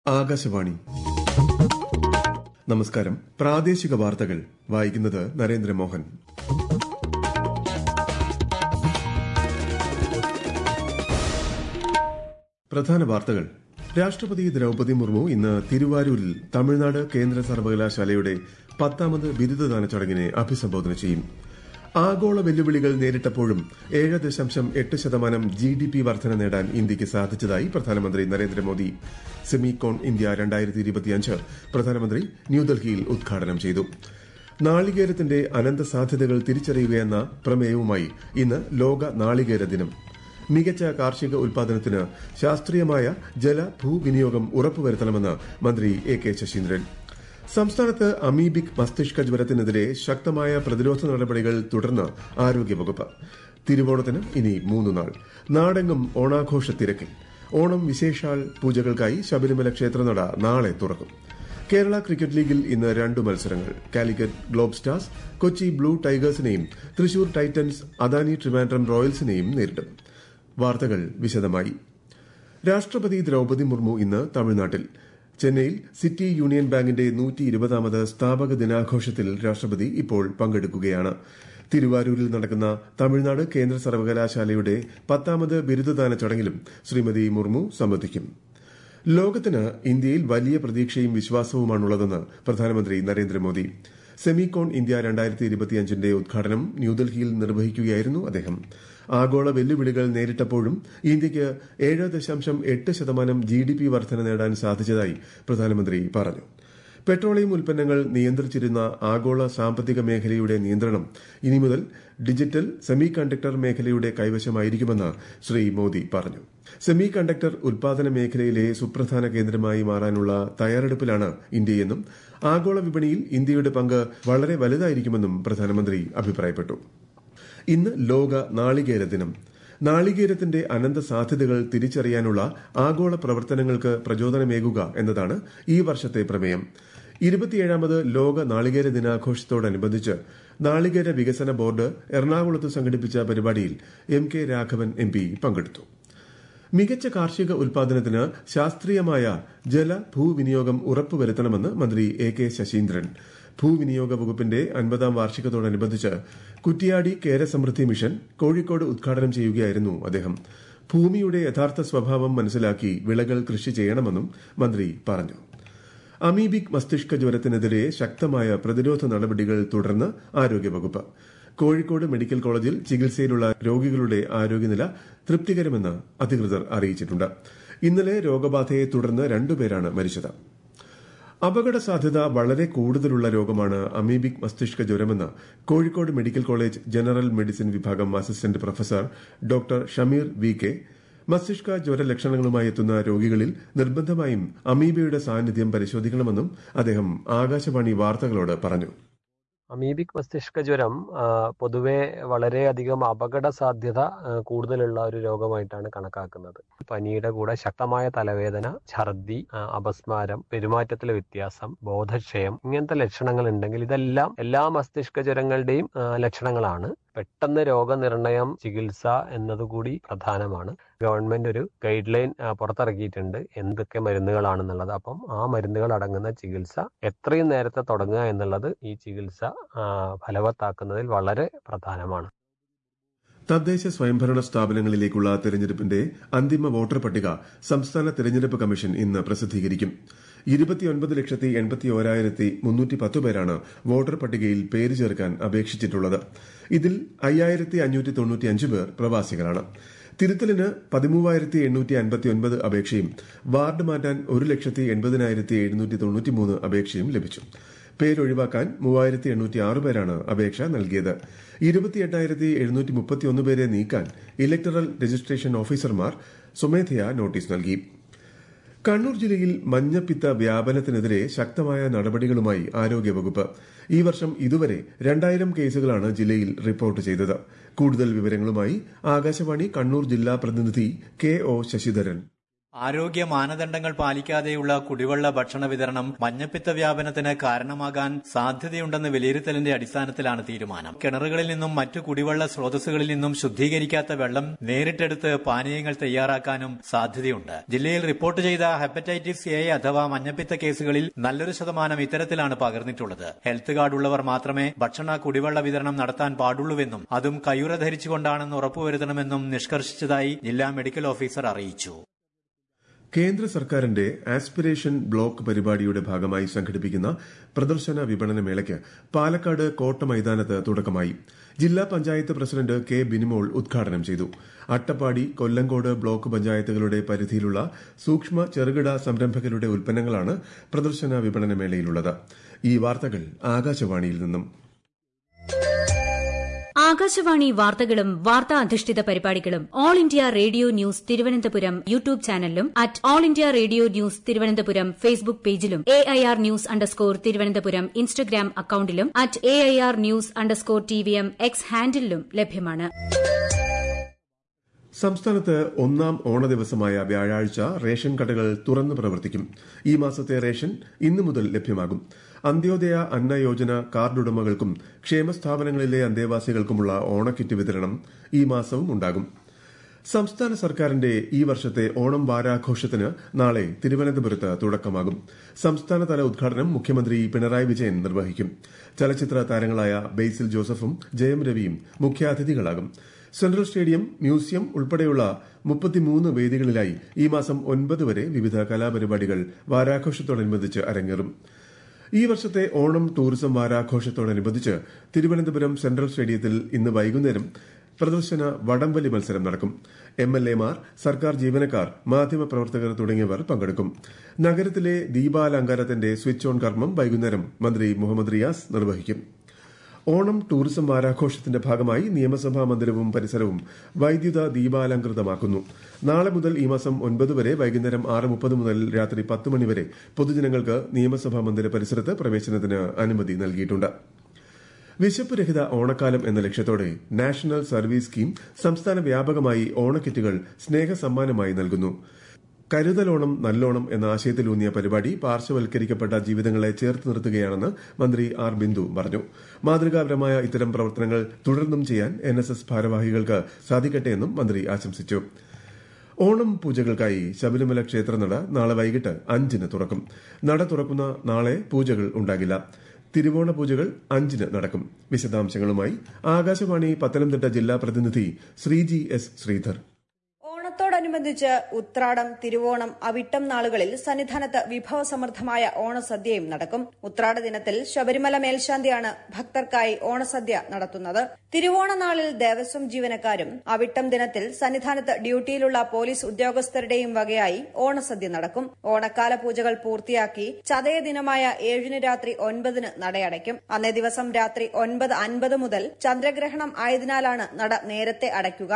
ആകാശവാണി നമസ്കാരം പ്രാദേശിക വാർത്തകൾ വായിക്കുന്നത് നരേന്ദ്രമോഹൻ പ്രധാന വാർത്തകൾ രാഷ്ട്രപതി ദ്രൌപദി മുർമു ഇന്ന് തിരുവാരൂരിൽ തമിഴ്നാട് കേന്ദ്ര സർവകലാശാലയുടെ പത്താമത് ബിരുദദാന ചടങ്ങിനെ അഭിസംബോധന ചെയ്യും ആഗോള വെല്ലുവിളികൾ നേരിട്ടപ്പോഴും ഏഴ് ദശാംശം എട്ട് ശതമാനം ജി ഡി പി വർധന നേടാൻ ഇന്ത്യയ്ക്ക് സാധിച്ചതായി പ്രധാനമന്ത്രി നരേന്ദ്രമോദി സെമികോൺ ഇന്ത്യ രണ്ടായിരത്തി ഇരുപത്തിയഞ്ച് പ്രധാനമന്ത്രി ന്യൂഡൽഹിയിൽ ഉദ്ഘാടനം ചെയ്തു നാളികേരത്തിന്റെ അനന്ത സാധ്യതകൾ തിരിച്ചറിയുകയെന്ന പ്രമേയവുമായി ഇന്ന് ലോക നാളികേര ദിനം മികച്ച കാർഷിക ഉൽപാദനത്തിന് ശാസ്ത്രീയമായ ജല ഭൂവിനിയോഗം ഉറപ്പുവരുത്തണമെന്ന് മന്ത്രി എ കെ ശശീന്ദ്രൻ സംസ്ഥാനത്ത് അമീബിക് മസ്തിഷ്ക ജ്വരത്തിനെതിരെ ശക്തമായ പ്രതിരോധ നടപടികൾ തുടർന്ന് ആരോഗ്യവകുപ്പ് തിരുവോണത്തിന് ഇനി മൂന്ന് നാൾ നാടെങ്ങും ഓണാഘോഷ തിരക്കിൽ ഓണം വിശേഷാൽ പൂജകൾക്കായി ശബരിമല ക്ഷേത്രനട നാളെ തുറക്കും കേരള ക്രിക്കറ്റ് ലീഗിൽ ഇന്ന് രണ്ട് മത്സരങ്ങൾ Calicut globe stars Kochi blue ടൈഗേഴ്സിനെയും തൃശൂർ ടൈറ്റൻസ് അദാനി ട്രിവാൻഡ്രം റോയൽസിനെയും നേരിടും വാർത്തകൾ വിശദമായി രാഷ്ട്രപതി ദ്രൌപദി മുർമു ഇന്ന് തമിഴ്നാട്ടിൽ ചെന്നൈയിൽ സിറ്റി യൂണിയൻ ബാങ്കിന്റെ നൂറ്റി ഇരുപതാമത് സ്ഥാപക ദിനാഘോഷത്തിൽ രാഷ്ട്രപതി ഇപ്പോൾ പങ്കെടുക്കുകയാണ് തിരുവാരൂരിൽ നടക്കുന്ന തമിഴ്നാട് കേന്ദ്ര സർവകലാശാലയുടെ പത്താമത് ബിരുദദാന ചടങ്ങിലും ശ്രീമതി മുർമു സംബന്ധിക്കും ലോകത്തിന് ഇന്ത്യയിൽ വലിയ പ്രതീക്ഷയും വിശ്വാസവുമാണുള്ളതെന്ന് പ്രധാനമന്ത്രി നരേന്ദ്രമോദി സെമികോൺ ഇന്ത്യ രണ്ടായിരത്തി ഇരുപത്തിയഞ്ചിന്റെ ഉദ്ഘാടനം ന്യൂഡൽഹിയിൽ നിർവഹിക്കുകയായിരുന്നു അദ്ദേഹം ആഗോള വെല്ലുവിളികൾ നേരിട്ടപ്പോഴും ഇന്ത്യയ്ക്ക് ഏഴ് ദശാംശം എട്ട് ശതമാനം ജി ഡി പി വർധന നേടാൻ സാധിച്ചതായി പ്രധാനമന്ത്രി പറഞ്ഞു പെട്രോളിയം ഉൽപ്പന്നങ്ങൾ നിയന്ത്രിച്ചിരുന്ന ആഗോള സാമ്പത്തിക മേഖലയുടെ നിയന്ത്രണം ഇനി മുതൽ ഡിജിറ്റൽ സെമി കണ്ടക്ടർ മേഖലയുടെ കൈവശമായിരിക്കുമെന്ന് ശ്രീ മോദി പറഞ്ഞു സെമി കണ്ടക്ടർ ഉൽപാദന മേഖലയിലെ സുപ്രധാന കേന്ദ്രമായി മാറാനുള്ള തയ്യാറെടുപ്പിലാണ് ഇന്ത്യയെന്നും ആഗോള വിപണിയിൽ ഇന്ത്യയുടെ പങ്ക് വളരെ വലുതായിരിക്കുമെന്നും പ്രധാനമന്ത്രി അഭിപ്രായപ്പെട്ടു ഇന്ന് ലോക നാളികേര ദിനം നാളികേരത്തിന്റെ അനന്ത സാധ്യതകൾ തിരിച്ചറിയാനുള്ള ആഗോള പ്രവർത്തനങ്ങൾക്ക് പ്രചോദനമേകുക എന്നതാണ് ഈ വർഷത്തെ പ്രമേയം ഇരുപത്തിയേഴാമത് ലോക നാളികേര ദിനാഘോഷത്തോടനുബന്ധിച്ച് നാളികേര വികസന ബോർഡ് എറണാകുളത്ത് സംഘടിപ്പിച്ച പരിപാടിയിൽ M K Raghavan M P പങ്കെടുത്തു മികച്ച കാർഷിക ഉൽപാദനത്തിന് ശാസ്ത്രീയമായ ജല ഭൂവിനിയോഗം ഉറപ്പുവരുത്തണമെന്ന് മന്ത്രി എ കെ ശശീന്ദ്രൻ ഭൂവിനിയോഗ വകുപ്പിന്റെ അൻപതാം വാർഷികത്തോടനുബന്ധിച്ച് കുറ്റിയാടി കേരസമൃദ്ധി മിഷൻ കോഴിക്കോട് ഉദ്ഘാടനം ചെയ്യുകയായിരുന്നു അദ്ദേഹം ഭൂമിയുടെ യഥാർത്ഥ സ്വഭാവം മനസ്സിലാക്കി വിളകൾ കൃഷി ചെയ്യണമെന്നും മന്ത്രി പറഞ്ഞു അമീബിക് മസ്തിഷ്ക ജ്വരത്തിനെതിരെ ശക്തമായ പ്രതിരോധ നടപടികൾ തുടർന്ന് ആരോഗ്യവകുപ്പ് കോഴിക്കോട് മെഡിക്കൽ കോളേജിൽ ചികിത്സയിലുള്ള രോഗികളുടെ ആരോഗ്യനില തൃപ്തികരമെന്ന് അധികൃതർ അറിയിച്ചിട്ടുണ്ട് ഇന്നലെ രോഗബാധയെ തുടർന്ന് രണ്ടുപേരാണ് മരിച്ചത് അപകട സാധ്യത വളരെ കൂടുതലുള്ള രോഗമാണ് അമീബിക് മസ്തിഷ്ക ജ്വരമെന്ന് Kozhikode medical college general medicine വിഭാഗം assistant professor doctor Shameer V K മസ്തിഷ്ക ജ്വര ലക്ഷണങ്ങളുമായി എത്തുന്ന രോഗികളിൽ നിർബന്ധമായും അമീബയുടെ സാന്നിധ്യം പരിശോധിക്കണമെന്നും അദ്ദേഹം ആകാശവാണി വാർത്തകളോട് പറഞ്ഞു അമീബിക് മസ്തിഷ്ക ജ്വരം പൊതുവെ വളരെയധികം അപകട സാധ്യത കൂടുതലുള്ള ഒരു രോഗമായിട്ടാണ് കണക്കാക്കുന്നത് പനിയുടെ കൂടെ ശക്തമായ തലവേദന ഛർദി അപസ്മാരം പെരുമാറ്റത്തിലെ വ്യത്യാസം ബോധക്ഷയം ഇങ്ങനത്തെ ലക്ഷണങ്ങൾ ഉണ്ടെങ്കിൽ ഇതെല്ലാം എല്ലാ മസ്തിഷ്ക ജ്വരങ്ങളുടെയും ലക്ഷണങ്ങളാണ് പെട്ടെന്ന് രോഗനിർണയം ചികിത്സ എന്നതുകൂടി പ്രധാനമാണ് ഗവൺമെന്റ് ഒരു ഗൈഡ് ലൈൻ പുറത്തിറക്കിയിട്ടുണ്ട് എന്തൊക്കെ മരുന്നുകളാണെന്നുള്ളത് അപ്പം ആ മരുന്നുകൾ അടങ്ങുന്ന ചികിത്സ എത്രയും നേരത്തെ തുടങ്ങുക എന്നുള്ളത് ഈ ചികിത്സ ഫലവത്താക്കുന്നതിൽ വളരെ പ്രധാനമാണ് തദ്ദേശ സ്വയംഭരണ സ്ഥാപനങ്ങളിലേക്കുള്ള തെരഞ്ഞെടുപ്പിന്റെ അന്തിമ വോട്ടർ പട്ടിക സംസ്ഥാന തെരഞ്ഞെടുപ്പ് കമ്മീഷൻ ഇന്ന് പ്രസിദ്ധീകരിക്കും ഇരുപത്തിയൊൻപത് ലക്ഷത്തി എൺപത്തി ഓരായിരത്തി മുന്നൂറ്റി പത്ത് പേരാണ് വോട്ടർ പട്ടികയിൽ പേര് ചേർക്കാൻ അപേക്ഷിച്ചിട്ടുള്ളത് ഇതിൽ അയ്യായിരത്തി അഞ്ഞൂറ്റി തൊണ്ണൂറ്റിയഞ്ച് പേർ പ്രവാസികളാണ് തിരുത്തലിന് പതിമൂവായിരത്തി എണ്ണൂറ്റി അൻപത്തി ഒൻപത് അപേക്ഷയും വാർഡ് മാറ്റാൻ ഒരു ലക്ഷത്തി എൺപതിനായിരത്തി എഴുന്നൂറ്റി തൊണ്ണൂറ്റിമൂന്ന് അപേക്ഷയും ലഭിച്ചു പേരൊഴിവാക്കാൻ മൂവായിരത്തി എണ്ണൂറ്റി ആറ് പേരാണ് അപേക്ഷ നൽകിയത് ഇരുപത്തിയെട്ടായിരത്തി എഴുന്നൂറ്റി മുപ്പത്തിയൊന്ന് പേരെ നീക്കാൻ ഇലക്ടറൽ രജിസ്ട്രേഷൻ ഓഫീസർമാർ സ്വമേധയാ നോട്ടീസ് നൽകി കണ്ണൂർ ജില്ലയിൽ മഞ്ഞപ്പിത്ത വ്യാപനത്തിനെതിരെ ശക്തമായ നടപടികളുമായി ആരോഗ്യവകുപ്പ് ഈ വർഷം ഇതുവരെ രണ്ടായിരം കേസുകളാണ് ജില്ലയിൽ റിപ്പോർട്ട് ചെയ്തത് കൂടുതൽ വിവരങ്ങളുമായി ആകാശവാണി കണ്ണൂർ ജില്ലാ പ്രതിനിധി കെ ഒ ശശിധരൻ ആരോഗ്യ മാനദണ്ഡങ്ങൾ പാലിക്കാതെയുള്ള കുടിവെള്ള ഭക്ഷണ വിതരണം മഞ്ഞപ്പിത്ത വ്യാപനത്തിന് കാരണമാകാൻ സാധ്യതയുണ്ടെന്ന് വിലയിരുത്തലിന്റെ അടിസ്ഥാനത്തിലാണ് തീരുമാനം കിണറുകളിൽ നിന്നും മറ്റു കുടിവെള്ള സ്രോതസ്സുകളിൽ നിന്നും ശുദ്ധീകരിക്കാത്ത വെള്ളം നേരിട്ടെടുത്ത് പാനീയങ്ങൾ തയ്യാറാക്കാനും സാധ്യതയുണ്ട് ജില്ലയിൽ റിപ്പോർട്ട് ചെയ്ത ഹെപ്പറ്റൈറ്റിസ് എ അഥവാ മഞ്ഞപ്പിത്ത കേസുകളിൽ നല്ലൊരു ശതമാനം ഇത്തരത്തിലാണ് പകർന്നിട്ടുള്ളത് ഹെൽത്ത് കാർഡ് ഉള്ളവർ മാത്രമേ ഭക്ഷണ കുടിവെള്ള വിതരണം നടത്താൻ പാടുള്ളൂവെന്നും അതും കയ്യുറ ധരിച്ചുകൊണ്ടാണെന്ന് ഉറപ്പുവരുത്തണമെന്നും നിഷ്കർഷിച്ചതായി ജില്ലാ മെഡിക്കൽ ഓഫീസർ അറിയിച്ചു കേന്ദ്ര സർക്കാരിന്റെ ആസ്പിരേഷൻ ബ്ലോക്ക് പരിപാടിയുടെ ഭാഗമായി സംഘടിപ്പിക്കുന്ന പ്രദർശന വിപണന മേളയ്ക്ക് പാലക്കാട് കോട്ട മൈതാനത്ത് തുടക്കമായി ജില്ലാ പഞ്ചായത്ത് പ്രസിഡന്റ് കെ ബിനിമോൾ ഉദ്ഘാടനം ചെയ്തു അട്ടപ്പാടി കൊല്ലങ്കോട് ബ്ലോക്ക് പഞ്ചായത്തുകളുടെ പരിധിയിലുള്ള സൂക്ഷ്മ ചെറുകിട സംരംഭകരുടെ ഉൽപ്പന്നങ്ങളാണ് പ്രദർശന വിപണന മേളയിലുള്ളത് ഈ വാർത്തകൾ ആകാശവാണിയിൽ നിന്നും ആകാശവാണി വാർത്തകളും വാർത്താ അധിഷ്ഠിത പരിപാടികളും all India radio news Thiruvananthapuram YouTube ചാനലിലും at all India radio news Thiruvananthapuram Facebook പേജിലും A I R news underscore Thiruvananthapuram Instagram അക്കൌണ്ടിലും at A I R news underscore T V M X ഹാൻഡിലും ലഭ്യമാണ് സംസ്ഥാനത്ത് ഒന്നാം ഓണദിവസമായ വ്യാഴാഴ്ച റേഷൻ കടകൾ തുറന്നു പ്രവർത്തിക്കും ഈ മാസത്തെ റേഷൻ ഇന്നു മുതൽ ലഭ്യമാകും അന്ത്യോദയ അന്ന യോജന കാർഡുടമകൾക്കും ക്ഷേമസ്ഥാപനങ്ങളിലെ അന്തേവാസികൾക്കുമുള്ള ഓണക്കിറ്റ് വിതരണം ഈ മാസവും ഉണ്ടാകും സംസ്ഥാന സർക്കാരിന്റെ ഈ വർഷത്തെ ഓണം വാരാഘോഷത്തിന് നാളെ തിരുവനന്തപുരത്ത് തുടക്കമാകും സംസ്ഥാനതല ഉദ്ഘാടനം മുഖ്യമന്ത്രി പിണറായി വിജയൻ നിർവഹിക്കും ചലച്ചിത്ര താരങ്ങളായ ബെയ്സിൽ ജോസഫും ജയം രവിയും മുഖ്യാതിഥികളാകും സെൻട്രൽ സ്റ്റേഡിയം മ്യൂസിയം ഉൾപ്പെടെയുള്ള മുപ്പത്തിമൂന്ന് വേദികളിലായി ഈ മാസം ഒൻപത് വരെ വിവിധ കലാപരിപാടികൾ വാരാഘോഷത്തോടനുബന്ധിച്ച് അരങ്ങേറും ഈ വർഷത്തെ ഓണം ടൂറിസം വാരാഘോഷത്തോടനുബന്ധിച്ച് തിരുവനന്തപുരം സെൻട്രൽ സ്റ്റേഡിയത്തിൽ ഇന്ന് വൈകുന്നേരം പ്രദർശന വടംവലി മത്സരം നടക്കും എം എൽ എമാർ സർക്കാർ ജീവനക്കാർ മാധ്യമപ്രവർത്തകർ തുടങ്ങിയവർ പങ്കെടുക്കും നഗരത്തിലെ ദീപാലങ്കാരത്തിന്റെ സ്വിച്ച് ഓൺ കർമ്മം വൈകുന്നേരം മന്ത്രി മുഹമ്മദ് റിയാസ് നിർവഹിക്കും ഓണം ടൂറിസം വാരാഘോഷത്തിന്റെ ഭാഗമായി നിയമസഭാ മന്ദിരവും പരിസരവും വൈദ്യുത ദീപാലങ്കൃതമാക്കുന്നു നാളെ മുതൽ ഈ മാസം ഒൻപത് വരെ വൈകുന്നേരം ആറ് മുപ്പത് മുതൽ രാത്രി പത്ത് മണിവരെ പൊതുജനങ്ങൾക്ക് നിയമസഭാ മന്ദിര പരിസരത്ത് പ്രവേശനത്തിന് അനുമതി നൽകിയിട്ടുണ്ട് വിശപ്പ് രഹിത ഓണക്കാലം എന്ന ലക്ഷ്യത്തോടെ നാഷണൽ സർവീസ് സ്കീം സംസ്ഥാന വ്യാപകമായി ഓണക്കിറ്റുകൾ സ്നേഹസമ്മാനമായി നൽകുന്നു കരുതലോണം നല്ലോണം എന്ന ആശയത്തിലൂന്നിയ പരിപാടി പാർശ്വവൽക്കരിക്കപ്പെട്ട ജീവിതങ്ങളെ ചേർത്ത് നിർത്തുകയാണെന്ന് മന്ത്രി ആർ ബിന്ദു പറഞ്ഞു മാതൃകാപരമായ ഇത്തരം പ്രവർത്തനങ്ങൾ തുടർന്നും ചെയ്യാൻ എൻ എസ് എസ് ഭാരവാഹികൾക്ക് സാധിക്കട്ടെയെന്നും മന്ത്രി ആശംസിച്ചു ഓണം പൂജകൾക്കായി ശബരിമല ക്ഷേത്രനട നാളെ വൈകിട്ട് അഞ്ചിന് തുറക്കും നട തുറക്കുന്ന നാളെ പൂജകൾ ഉണ്ടാകില്ല തിരുവോണ പൂജകൾ അഞ്ചിന് നടക്കും വിശദാംശങ്ങളുമായി ആകാശവാണി പത്തനംതിട്ട ജില്ലാ പ്രതിനിധി ശ്രീജി എസ് ശ്രീധർ ഓണത്തോടനുബന്ധിച്ച് ഉത്രാടം തിരുവോണം അവിട്ടം നാളുകളിൽ സന്നിധാനത്ത് വിഭവസമൃദ്ധമായ ഓണസദ്യയും നടക്കും ഉത്രാട ദിനത്തിൽ ശബരിമല മേൽശാന്തിയാണ് ഭക്തർക്കായി ഓണസദ്യ നടത്തുന്നത് തിരുവോണ നാളിൽ ദേവസ്വം ജീവനക്കാരും അവിട്ടം ദിനത്തിൽ സന്നിധാനത്ത് ഡ്യൂട്ടിയിലുള്ള പോലീസ് ഉദ്യോഗസ്ഥരുടെയും വകയായി ഓണസദ്യ നടക്കും ഓണക്കാല പൂജകൾ പൂർത്തിയാക്കി ചതയ ദിനമായ ഏഴിന് രാത്രി ഒൻപതിന് നടയടയ്ക്കും അന്നേ ദിവസം രാത്രി ഒൻപത് അൻപത് മുതൽ ചന്ദ്രഗ്രഹണം ആയതിനാലാണ് നട നേരത്തെ അടയ്ക്കുക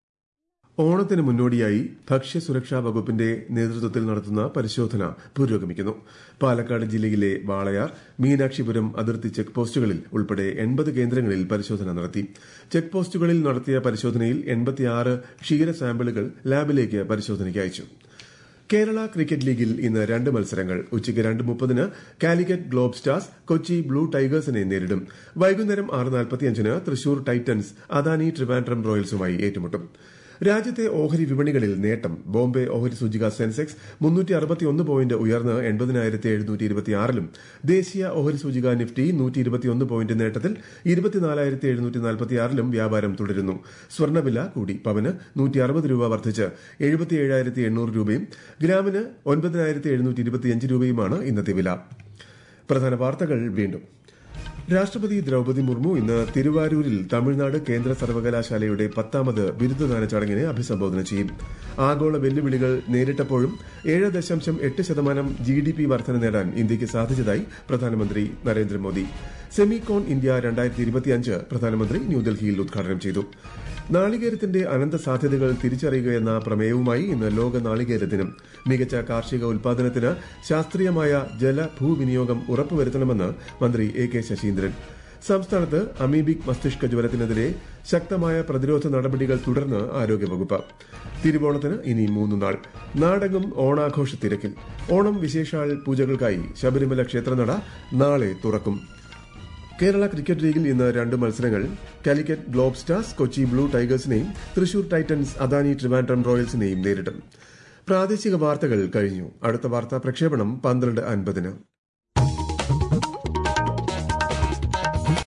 ഓണത്തിന് മുന്നോടിയായി ഭക്ഷ്യസുരക്ഷാ വകുപ്പിന്റെ നേതൃത്വത്തിൽ നടത്തുന്ന പരിശോധന പുരോഗമിക്കുന്നു പാലക്കാട് ജില്ലയിലെ വാളയാർ മീനാക്ഷിപുരം അതിർത്തി ചെക്ക് പോസ്റ്റുകളിൽ ഉൾപ്പെടെ എൺപത് കേന്ദ്രങ്ങളിൽ പരിശോധന നടത്തി ചെക്ക് പോസ്റ്റുകളിൽ നടത്തിയ പരിശോധനയിൽ എൺപത്തിയാറ് ക്ഷീര സാമ്പിളുകൾ ലാബിലേക്ക് പരിശോധനയ്ക്ക് അയച്ചു കേരള ക്രിക്കറ്റ് ലീഗിൽ ഇന്ന് രണ്ട് മത്സരങ്ങൾ ഉച്ചയ്ക്ക് രണ്ട് മുപ്പതിന് Calicut globe stars Kochi blue ടൈഗേഴ്സിനെ നേരിടും വൈകുന്നേരം ആറ് നാൽപ്പത്തിയഞ്ചിന് തൃശൂർ ടൈറ്റൻസ് അദാനി ട്രിവാൻഡ്രം റോയൽസുമായി ഏറ്റുമുട്ടും രാജ്യത്തെ ഓഹരി വിപണികളിൽ നേട്ടം ബോംബെ ഓഹരി സൂചിക സെൻസെക്സ് മുന്നൂറ്റി അറുപത്തിയൊന്ന് പോയിന്റ് ഉയർന്ന് എൺപതിനായിരത്തി എഴുന്നൂറ്റി ഇരുപത്തിയാറിലും ദേശീയ ഓഹരി സൂചിക നിഫ്റ്റി നൂറ്റി ഇരുപത്തിയൊന്ന് പോയിന്റ് നേട്ടത്തിൽ ഇരുപത്തിനാലായിരത്തി എഴുന്നൂറ്റി നാൽപ്പത്തിയാറിലും വ്യാപാരം തുടരുന്നു സ്വർണ്ണവില കൂടി പവന് നൂറ്റി അറുപത് രൂപ വർദ്ധിച്ച് എഴുപത്തിയേഴായിരത്തി എണ്ണൂറ് രൂപയും ഗ്രാമിന് ഒൻപതിനായിരത്തി എഴുന്നൂറ്റി ഇരുപത്തിയഞ്ച് രൂപയുമാണ് ഇന്നത്തെ വില പ്രധാന വാർത്തകൾ വീണ്ടും രാഷ്ട്രപതി ദ്രൌപതി മുർമു ഇന്ന് തിരുവാരൂരിൽ തമിഴ്നാട് കേന്ദ്ര സർവകലാശാലയുടെ പത്താമത് ബിരുദദാന ചടങ്ങിനെ അഭിസംബോധന ചെയ്യും ആഗോള വെല്ലുവിളികൾ നേരിട്ടപ്പോഴും ഏഴ് ദശാംശം എട്ട് ശതമാനം ജി ഡി പി വർധന നേടാൻ ഇന്ത്യയ്ക്ക് സാധിച്ചതായി പ്രധാനമന്ത്രി നരേന്ദ്രമോദി സെമികോൺ ഇന്ത്യ രണ്ടായിരത്തി ഇരുപത്തിയഞ്ച് പ്രധാനമന്ത്രി ന്യൂഡൽഹിയിൽ ഉദ്ഘാടനം ചെയ്തു നാളികേരത്തിന്റെ അനന്ത സാധ്യതകൾ തിരിച്ചറിയുകയെന്ന പ്രമേയവുമായി ഇന്ന് ലോക നാളികേര ദിനം മികച്ച കാർഷിക ഉൽപാദനത്തിന് ശാസ്ത്രീയമായ ജല ഭൂവിനിയോഗം ഉറപ്പുവരുത്തണമെന്ന് മന്ത്രി എ കെ ശശീന്ദ്രൻ സംസ്ഥാനത്ത് അമീബിക് മസ്തിഷ്ക ജ്വരത്തിനെതിരെ ശക്തമായ പ്രതിരോധ നടപടികൾ തുടർന്ന് ആരോഗ്യവകുപ്പ് തിരുവോണത്തിന് ഇനി മൂന്ന് നാൾ നാടെങ്ങും ഓണാഘോഷ തിരക്കിൽ ഓണം വിശേഷാൽ പൂജകൾക്കായി ശബരിമല ക്ഷേത്രനട നാളെ തുറക്കും കേരള ക്രിക്കറ്റ് ലീഗിൽ ഇന്ന് രണ്ട് മത്സരങ്ങൾ Calicut globe stars Kochi blue ടൈഗേഴ്സിനെയും തൃശൂർ ടൈറ്റൻസ് അദാനി ട്രിവാൻഡ്രം റോയൽസിനെയും നേരിടും പ്രാദേശിക വാർത്തകൾ കഴിഞ്ഞു അടുത്ത വാർത്താ പ്രക്ഷേപണം പന്ത്രണ്ട് അൻപതിന്